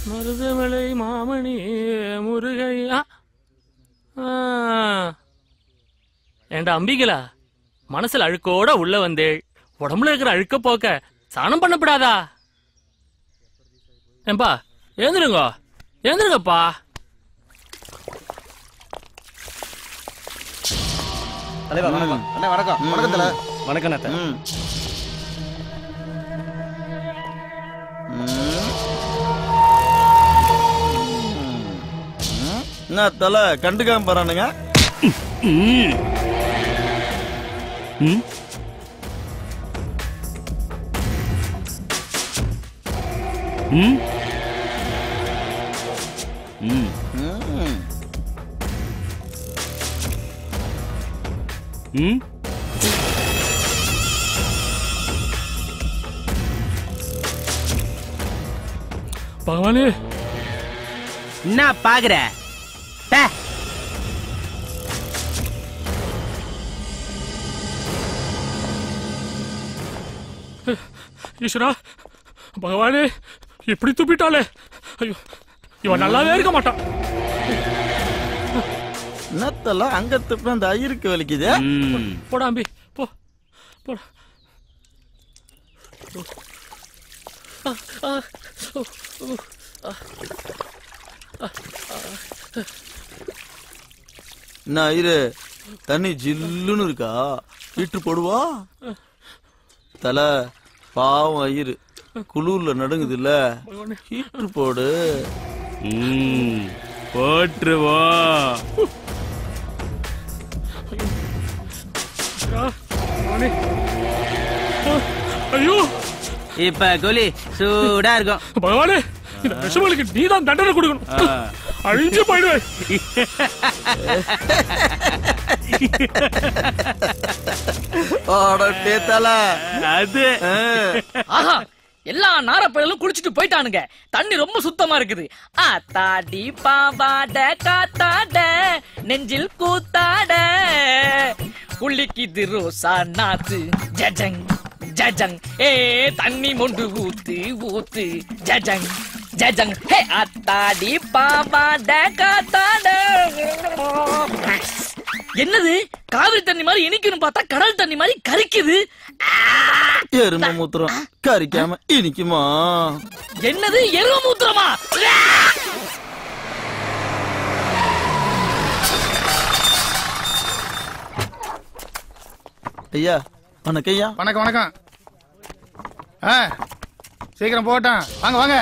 மருதமலை மாமணி முருகையா ஆ. ஏண்டா அம்பிகளா மனசுல அழுக்கோட உள்ள வந்தேள் உடம்புல இருக்கிற அழுக்க போக்க சாணம் பண்ணப்படாதா ஏம்பா எழுந்துருங்க எழுந்துருங்கப்பா தலைவா வணக்கம் அண்ணா வணக்கம் வணக்கம் தல வணக்கம் அண்ணா ம் என்ன தலை கண்டுக்காம போறானுங்க ம் ம் ம் ம் ம். ம் பகவானே என்ன பாக்குற பே. ஈஸ்வரா பகவானே இப்படி துப்பிட்டாலே ஐயோ இவன் நல்லாவே இருக்க மாட்டான் என்னத்தெல்லாம் அங்க துப்புனா அந்த ஐயருக்கு வலிக்குது ம் போடா அம்பி போ போடா ஆ, ஆ, ஓ, ஓ, ஆ. என்ன ஐயரு தண்ணி ஜில்லுன்னு இருக்கா ஹீட்ரு போடுவா தலை பாவம் ஐயரு குளூர்ல நடுங்குது இல்ல பகவானே ஹீட்ரு போடு ம் போட்டுருவோம் ஈஸ்வரா, பகவானே ஆ, ஐயோ இப்ப கோலி சூடா இருக்கும் பகவானே இந்த விஷமலுக்கு நீதான் தண்டனை கொடுக்கணும் ஆ. அழிஞ்சு போயிடுவேன் ஓடட்டே தலை அது ஆ. ஆஹா எல்லா நாரப்பயலும் குளிச்சுட்டு போயிட்டானுங்க தண்ணி ரொம்ப சுத்தமா இருக்குது ஆத்தாடி பாவாட காத்தாட நெஞ்சில் கூத்தாட குளிக்குது ரோசா நாத்து ஜஜங் ஜஜங் ஏ தண்ணி மொண்டு ஊத்து ஊத்து ஜஜங் ஜஜங் ஹே அத்தாடி பாவாட காத்தாட என்னது காவிரி தண்ணி மாதிரி இனிக்குன்னு பார்த்தா கடல் தண்ணி மாதிரி கரிக்குது எரும மூத்திரம் கரிக்காம இனிக்குமா என்னது எருவ மூத்திரமா ஐயா வணக்கம் ஐயா வணக்கம் வணக்கம் ஆ சீக்கிரம் போட்டேன் வாங்க வாங்க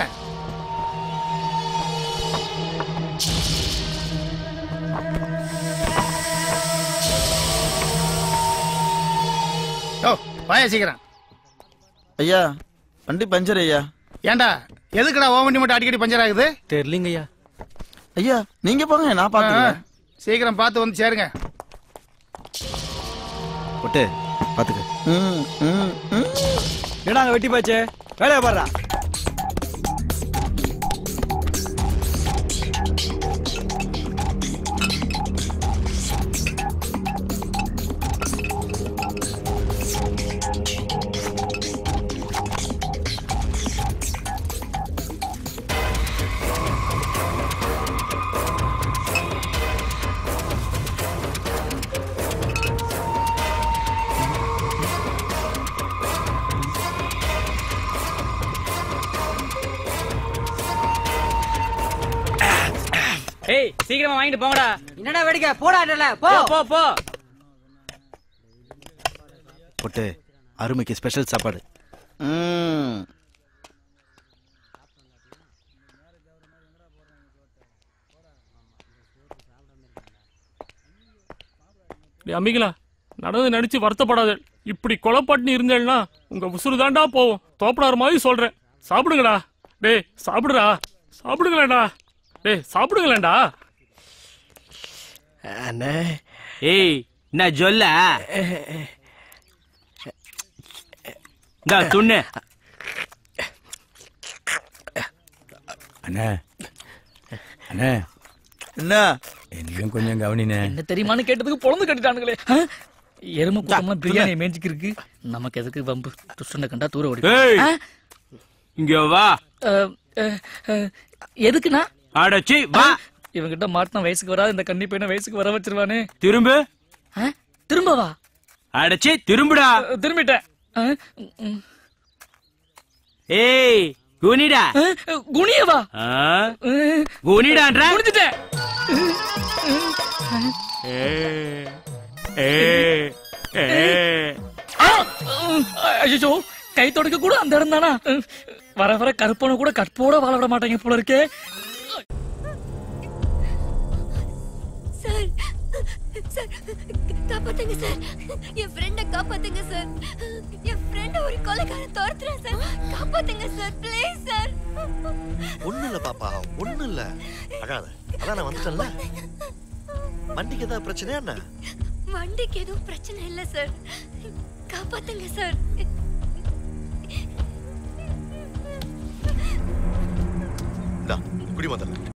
ஓ வாயா சீக்கிரம் ஐயா வண்டி பஞ்சர் ஐயா ஏன்டா எதுக்குடா ஓ வண்டி மட்டும் அடிக்கடி பஞ்சர் ஆகுது தெரியலங்கய்யா ஐயா நீங்க போங்க நான் ஆ, ஆ. பாத்துக்கிறேன் சீக்கிரம் பார்த்து வந்து சேருங்க பொட்டு பாத்துக்க ம், ம், ம். என்னடா அங்க வெட்டி போச்சு வேலையை பாடுறா ஏய் சீக்கிரமா வாங்கிட்டு போங்கடா என்னடா வேடிக்கை போடாடல போ போ போ பொட்டு அருமைக்கு ஸ்பெஷல் சாப்பாடு ம். டேய் அம்பிகளா நடந்து நடிச்சு வருத்தப்படாத இப்படி கொலை பண்ணி இருந்தேன்னா உங்க உசுறு தாண்டா போவோம் தோப்படார் மாதிரி சொல்றேன் சாப்பிடுங்கடா டேய் சாப்பிடுடா சாப்பிடுங்களேண்டா டேய் சாப்பிடுங்களேண்டா அண்ணே ஏய் என்ன சொல்ல இந்த துண்ணு அண்ணே அண்ணே என்ன என்னையும் கொஞ்சம் கவனினே என்ன தெரியுமான்னு கேட்டதுக்கு பொழந்து கட்டிட்டானுங்களே ஆ? எருமை கூட்டம்லாம் பிரியாணி மேய்ச்சிக்கு இருக்கு நமக்கு எதுக்கு வம்பு துஷ்டனை கண்டா தூர ஓடி ஏய் ஆ? இங்க வா அஹ், அஹ், அஹ், எதுக்குண்ணா அடச்சி வா இவங்கிட்ட மாட்டின வயசுக்கு வராது இந்த கன்னி பையனை வயசுக்கு வர வச்சிருவானே திரும்பு ஆ? திரும்பவா அடச்சி திரும்புடா அஹ், திரும்பிட்டேன் அஹ், ம். ஏய் குனிடா அஹ், குனியவா ஆ? அஹ், குனிடான்ற குனிஞ்சிட்டேன் ஐயோ கை தொடக்க கூட அந்த இடம் தானா வர வர கருப்பனை கூட கற்போட வாழ விட மாட்டாங்க போல இருக்கே சார் சார் காப்பாத்துங்க சார் என் ஃப்ரெண்ட காப்பாத்துங்க சார் என் ஃப்ரெண்ட ஒரு கொலைக்காரன் துரத்துறேன் சார் காப்பாத்துங்க சார் ப்ளீஸ் சார் ஒண்ணு இல்ல பாப்பா ஒண்ணு இல்ல அழாத அதான் நான் வந்துட்டேன்ல வண்டிக்கு ஏதாவது பிரச்சனையா என்ன வண்டிக்கு எதுவும் பிரச்சனை இல்ல சார் காப்பாத்துங்க சார் இந்தா, குடி வந்துடுறேன்